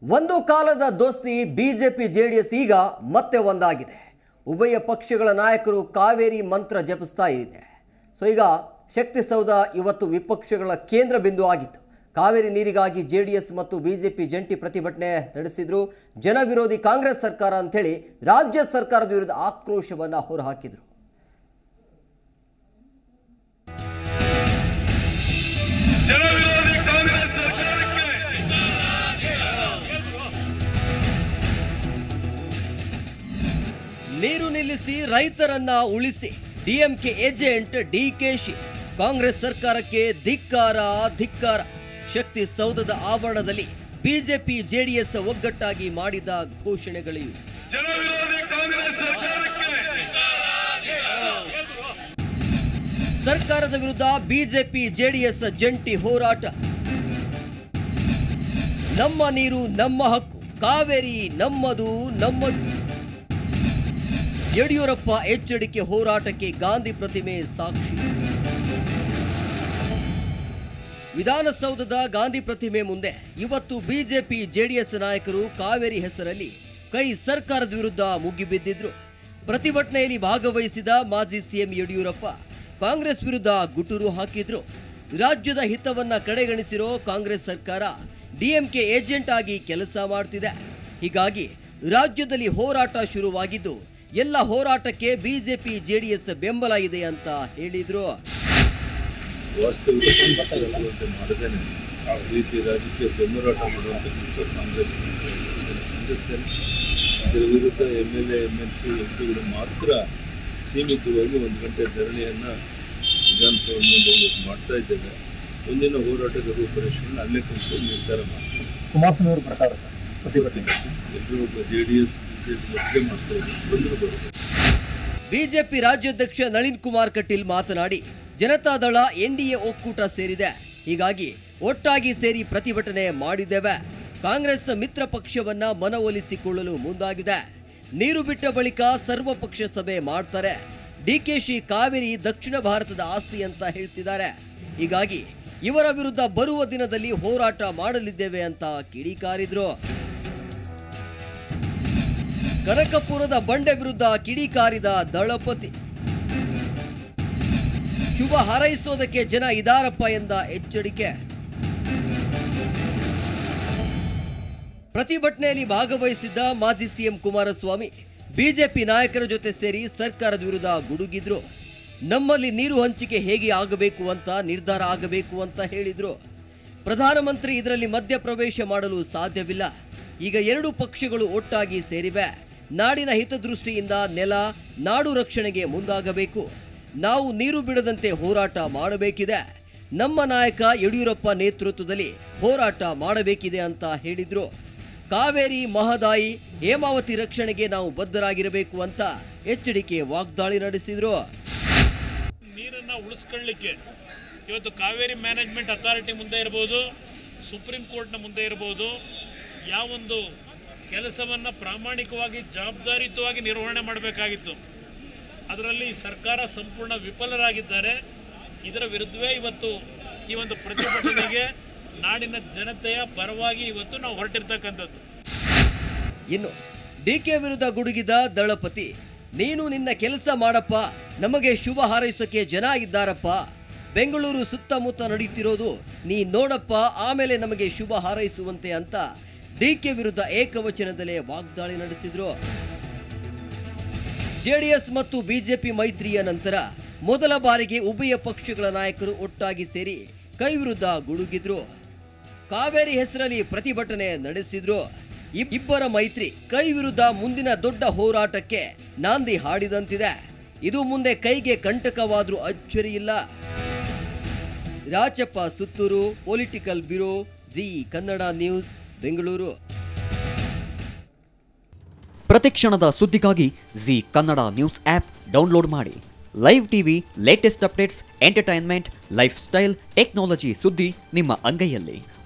ಒಂದು ಕಾಲದ ದೋಸ್ತಿ ಬಿಜೆಪಿ ಜೆಡಿಎಸ್ ಈಗ ಮತ್ತೆ ಒಂದಾಗಿದೆ ಉಭಯ ಪಕ್ಷಗಳ ನಾಯಕರು ಕಾವೇರಿ ಮಂತ್ರ ಜಪಿಸ್ತಾ ಇದೆ ಸೊ ಈಗ ಶಕ್ತಿಸೌಧ ಇವತ್ತು ವಿಪಕ್ಷಗಳ ಕೇಂದ್ರ ಬಿಂದು ಆಗಿತ್ತು ಕಾವೇರಿ ನೀರಿಗಾಗಿ ಜೆಡಿಎಸ್ ಮತ್ತು ಬಿಜೆಪಿ ಜಂಟಿ ಪ್ರತಿಭಟನೆ ನಡೆಸಿದ್ರು ಜನವಿರೋಧಿ ಕಾಂಗ್ರೆಸ್ ಸರ್ಕಾರ ಅಂಥೇಳಿ ರಾಜ್ಯ ಸರ್ಕಾರದ ವಿರುದ್ಧ ಆಕ್ರೋಶವನ್ನು ಹೊರಹಾಕಿದ್ರು ಜನವಿರೋಧಿ ಕಾಂಗ್ರೆಸ್ ಸರ್ಕಾರಕ್ಕೆ ನೀರು ನಿಲ್ಲಿಸಿ ರೈತರನ್ನ ಉಳಿಸಿ ಡಿಎಂಕೆ ಏಜೆಂಟ್ ಡಿಕೆಶಿ ಕಾಂಗ್ರೆಸ್ ಸರ್ಕಾರಕ್ಕೆ ಧಿಕ್ಕಾರ ಧಿಕ್ಕಾರ ಶಕ್ತಿ ಸೌಧದ ಆವರಣದಲ್ಲಿ ಬಿಜೆಪಿ ಜೆಡಿಎಸ್ ಒಗ್ಗಟ್ಟಾಗಿ ಮಾಡಿದ ಘೋಷಣೆಗಳಿವೆ ಜನವಿರೋಧಿ ಕಾಂಗ್ರೆಸ್ ಸರ್ಕಾರಕ್ಕೆ ಸರ್ಕಾರದ ವಿರುದ್ಧ ಬಿಜೆಪಿ ಜೆಡಿಎಸ್ ಜಂಟಿ ಹೋರಾಟ ನಮ್ಮ ನೀರು ನಮ್ಮ ಹಕ್ಕು ಕಾವೇರಿ ನಮ್ಮದು ನಮ್ಮದು ಯಡಿಯೂರಪ್ಪ ಎಚ್ಚರಿಕೆ ಹೋರಾಟಕ್ಕೆ ಗಾಂಧಿ ಪ್ರತಿಮೆ ಸಾಕ್ಷಿ ವಿಧಾನಸೌಧದ ಗಾಂಧಿ ಪ್ರತಿಮೆ ಮುಂದೆ ಇವತ್ತು ಬಿಜೆಪಿ ಜೆಡಿಎಸ್ ನಾಯಕರು ಕಾವೇರಿ ಹೆಸರಲ್ಲಿ ಕೈ ಸರ್ಕಾರದ ವಿರುದ್ಧ ಮುಗಿಬಿದ್ದಿದ್ರು ಪ್ರತಿಭಟನೆಯಲ್ಲಿ ಭಾಗವಹಿಸಿದ ಮಾಜಿ ಸಿಎಂ ಯಡಿಯೂರಪ್ಪ ಕಾಂಗ್ರೆಸ್ ವಿರುದ್ಧ ಗುಟುರು ಹಾಕಿದ್ರು ರಾಜ್ಯದ ಹಿತವನ್ನ ಕಡೆಗಣಿಸಿರೋ ಕಾಂಗ್ರೆಸ್ ಸರ್ಕಾರ ಡಿಎಂಕೆ ಏಜೆಂಟ್ ಆಗಿ ಕೆಲಸ ಮಾಡ್ತಿದೆ ಹೀಗಾಗಿ ರಾಜ್ಯದಲ್ಲಿ ಹೋರಾಟ ಶುರುವಾಗಿದ್ದು ಎಲ್ಲ ಹೋರಾಟಕ್ಕೆ ಬಿಜೆಪಿ ಜೆಡಿಎಸ್ ಬೆಂಬಲ ಇದೆ ಅಂತ ಹೇಳಿದ್ರು ವಾಸ್ತವಿಕ ಸಂಪರ್ಕಗಳಂತೆ ಮಾಡದೇನೆ ಆ ರೀತಿ ರಾಜಕೀಯ ಬೆಂಬರಾಟ ಮಾಡುವಂಥ ಕೆಲಸ ಕಾಂಗ್ರೆಸ್ ಖಂಡಿಸ್ತೇನೆ ಇದರ ವಿರುದ್ಧ M L A M L C M ಪಿಗಳು ಮಾತ್ರ ಸೀಮಿತವಾಗಿ ಒಂದು ಗಂಟೆ ಧರಣಿಯನ್ನು ವಿಧಾನಸಭೆ ಮುಂದೆ ಇವತ್ತು ಮಾಡ್ತಾ ಇದ್ದೇವೆ ಮುಂದಿನ ಹೋರಾಟದ ರೂಪರೇಷೆಯನ್ನು ಅಲ್ಲೇ ಕುಂತ್ಕೊಂಡು ನಿರ್ಧಾರ ಮಾಡ್ತೀವಿ ಕುಮಾರಸ್ವಾಮಿ ಅವರ ಪ್ರಕಾರ ಸರ್ ಪ್ರತಿಭಟನೆ ಎಲ್ಲರೂ J D S B J P ಒಟ್ಟಿಗೆ ಮಾಡ್ತಾ ಇದ್ದೀವಿ ಬಂದರೂ ಬರಬೇಕು ಬಿಜೆಪಿ ರಾಜ್ಯಾಧ್ಯಕ್ಷ ನಳಿನ್ ಕುಮಾರ್ ಕಟೀಲ್ ಮಾತನಾಡಿ ಜನತಾದಳ ಎನ್ಡಿಎ ಒಕ್ಕೂಟ ಸೇರಿದೆ ಹೀಗಾಗಿ ಒಟ್ಟಾಗಿ ಸೇರಿ ಪ್ರತಿಭಟನೆ ಮಾಡಿದ್ದೇವೆ ಕಾಂಗ್ರೆಸ್ ಮಿತ್ರ ಪಕ್ಷವನ್ನ ಮನವೊಲಿಸಿಕೊಳ್ಳಲು ಮುಂದಾಗಿದೆ ನೀರು ಬಿಟ್ಟ ಬಳಿಕ ಸರ್ವಪಕ್ಷ ಸಭೆ ಮಾಡ್ತಾರೆ ಡಿಕೆಶಿ ಕಾವೇರಿ ದಕ್ಷಿಣ ಭಾರತದ ಆಸ್ತಿ ಅಂತ ಹೇಳ್ತಿದ್ದಾರೆ ಹೀಗಾಗಿ ಇವರ ವಿರುದ್ಧ ಬರುವ ದಿನದಲ್ಲಿ ಹೋರಾಟ ಮಾಡಲಿದ್ದೇವೆ ಅಂತ ಕಿಡಿಕಾರಿದ್ರು ಕನಕಪುರದ ಬಂಡೆ ವಿರುದ್ಧ ಕಿಡಿಕಾರಿದ ದಳಪತಿ ಶುಭ ಹಾರೈಸೋದಕ್ಕೆ ಜನ ಇದಾರಪ್ಪ ಎಂದ ಎಚ್ಚರಿಕೆ ಪ್ರತಿಭಟನೆಯಲ್ಲಿ ಭಾಗವಹಿಸಿದ್ದ ಮಾಜಿ ಸಿಎಂ ಕುಮಾರಸ್ವಾಮಿ ಬಿಜೆಪಿ ನಾಯಕರ ಜೊತೆ ಸೇರಿ ಸರ್ಕಾರದ ವಿರುದ್ಧ ಗುಡುಗಿದ್ರು ನಮ್ಮಲ್ಲಿ ನೀರು ಹಂಚಿಕೆ ಹೇಗೆ ಆಗಬೇಕು ಅಂತ ನಿರ್ಧಾರ ಆಗಬೇಕು ಅಂತ ಹೇಳಿದ್ರು ಪ್ರಧಾನಮಂತ್ರಿ ಇದರಲ್ಲಿ ಮಧ್ಯಪ್ರವೇಶ ಮಾಡಲು ಸಾಧ್ಯವಿಲ್ಲ ಈಗ ಎರಡು ಪಕ್ಷಗಳು ಒಟ್ಟಾಗಿ ಸೇರಿವೆ ನಾಡಿನ ಹಿತದೃಷ್ಟಿಯಿಂದ ನೆಲ ನಾಡು ರಕ್ಷಣೆಗೆ ಮುಂದಾಗಬೇಕು ನಾವು ನೀರು ಬಿಡದಂತೆ ಹೋರಾಟ ಮಾಡಬೇಕಿದೆ ನಮ್ಮ ನಾಯಕ ಯಡಿಯೂರಪ್ಪ ನೇತೃತ್ವದಲ್ಲಿ ಹೋರಾಟ ಮಾಡಬೇಕಿದೆ ಅಂತ ಹೇಳಿದ್ರು ಕಾವೇರಿ ಮಹದಾಯಿ ಹೇಮಾವತಿ ರಕ್ಷಣೆಗೆ ನಾವು ಬದ್ಧರಾಗಿರಬೇಕು ಅಂತ ಎಚ್ಚರಿಕೆ ವಾಗ್ದಾಳಿ ನಡೆಸಿದ್ರು ನೀರನ್ನು ಉಳಿಸ್ಕೊಳ್ಳಿಕ್ಕೆ ಇವತ್ತು ಕಾವೇರಿ ಮ್ಯಾನೇಜ್ಮೆಂಟ್ ಅಥಾರಿಟಿ ಮುಂದೆ ಇರ್ಬೋದು ಸುಪ್ರೀಂ ಕೋರ್ಟ್ನ ಮುಂದೆ ಇರ್ಬೋದು ಯಾವೊಂದು ಕೆಲಸವನ್ನು ಪ್ರಾಮಾಣಿಕವಾಗಿ ಜವಾಬ್ದಾರಿಯುತವಾಗಿ ನಿರ್ವಹಣೆ ಮಾಡಬೇಕಾಗಿತ್ತು ಅದರಲ್ಲಿ ಸರ್ಕಾರ ಸಂಪೂರ್ಣ ವಿಫಲರಾಗಿದ್ದಾರೆ ಇದರ ವಿರುದ್ಧವೇ ಇವತ್ತು ಈ ಒಂದು ಪ್ರತಿಭಟನೆಗೆ ನಾಡಿನ ಜನತೆಯ ಪರವಾಗಿ ಇವತ್ತು ನಾವು ಹೊರಟಿರ್ತಕ್ಕಂಥದ್ದು ಇನ್ನು ಡಿಕೆ ವಿರುದ್ಧ ಗುಡುಗಿದ ದಳಪತಿ ನೀನು ನಿನ್ನ ಕೆಲಸ ಮಾಡಪ್ಪ ನಮಗೆ ಶುಭ ಹಾರೈಸೋಕೆ ಜನ ಇದ್ದಾರಪ್ಪ ಬೆಂಗಳೂರು ಸುತ್ತಮುತ್ತ ನಡೀತಿರೋದು ನೀ ನೋಡಪ್ಪ ಆಮೇಲೆ ನಮಗೆ ಶುಭ ಹಾರೈಸುವಂತೆ ಅಂತ ಡಿಕೆ ವಿರುದ್ಧ ಏಕವಚನದಲ್ಲೇ ವಾಗ್ದಾಳಿ ನಡೆಸಿದ್ರು ಜೆಡಿಎಸ್ ಮತ್ತು ಬಿಜೆಪಿ ಮೈತ್ರಿಯ ನಂತರ ಮೊದಲ ಬಾರಿಗೆ ಉಭಯ ಪಕ್ಷಗಳ ನಾಯಕರು ಒಟ್ಟಾಗಿ ಸೇರಿ ಕೈ ವಿರುದ್ಧ ಗುಡುಗಿದ್ರು ಕಾವೇರಿ ಹೆಸರಲ್ಲಿ ಪ್ರತಿಭಟನೆ ನಡೆಸಿದ್ರು ಇಬ್- ಇಬ್ಬರ ಮೈತ್ರಿ ಕೈ ವಿರುದ್ಧ ಮುಂದಿನ ದೊಡ್ಡ ಹೋರಾಟಕ್ಕೆ ನಾಂದಿ ಹಾಡಿದಂತಿದೆ ಇದು ಮುಂದೆ ಕೈಗೆ ಕಂಟಕವಾದ್ರೂ ಅಚ್ಚರಿ ಇಲ್ಲ Rachappa Suttur political bureau Zee Kannada news Bengaluru ಪ್ರತಿಕ್ಷಣದ ಸುದ್ದಿಗಾಗಿ Zee Kannada news app download ಮಾಡಿ live TV latest updates entertainment lifestyle technology ಸುದ್ದಿ ನಿಮ್ಮ ಅಂಗೈಯಲ್ಲಿ